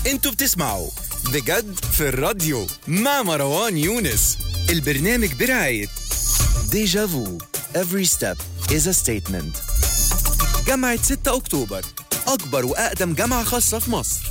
انتوا بتسمعوا بجد في الراديو مع مروان يونس البرنامج برعاية ديجا فو Every step is a statement جامعة 6 أكتوبر أكبر وأقدم جامعة خاصة في مصر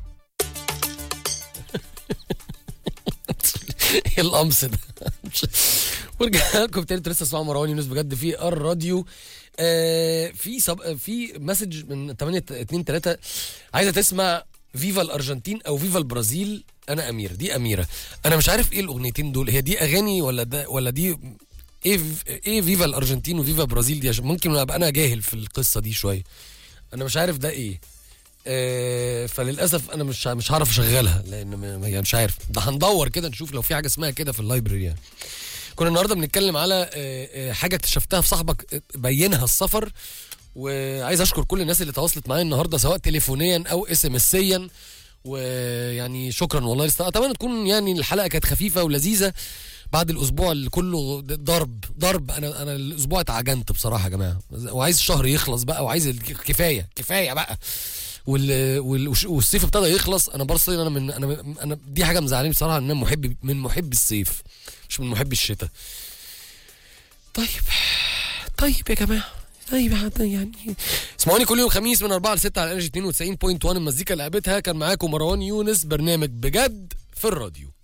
ايه القمص ده ورجعنا لكم تاني انتوا لسه تسمعوا مروان يونس بجد في الراديو آه في سب... في مسج من 8 2 3 عايزه تسمع فيفا الارجنتين او فيفا البرازيل انا امير دي اميره انا مش عارف ايه الاغنيتين دول هي دي اغاني ولا ده ولا دي ايه ايه فيفا الارجنتين وفيفا البرازيل دي عشان ممكن ابقى انا جاهل في القصه دي شويه انا مش عارف ده ايه آه، فللاسف انا مش مش هعرف اشغلها لان م- يعني مش عارف ده هندور كده نشوف لو في حاجه اسمها كده في اللايبرري يعني كنا النهارده بنتكلم على آه، آه، حاجه اكتشفتها في صاحبك آه، بينها السفر وعايز اشكر كل الناس اللي تواصلت معايا النهارده سواء تليفونيا او اس ام اسيا ويعني شكرا والله لست- اتمنى تكون يعني الحلقه كانت خفيفه ولذيذه بعد الاسبوع اللي كله ضرب ضرب انا انا الاسبوع اتعجنت بصراحه يا جماعه وعايز الشهر يخلص بقى وعايز ال- كفايه كفايه بقى وال... وال... والصيف ابتدى يخلص انا برص انا من انا من... انا دي حاجه مزعلاني بصراحه ان انا محب من محب الصيف مش من محب الشتاء طيب طيب يا جماعه طيب يا حد- يعني اسمعوني كل يوم خميس من 4 ل 6 على انرجي 92.1 المزيكا اللي لعبتها كان معاكم مروان يونس برنامج بجد في الراديو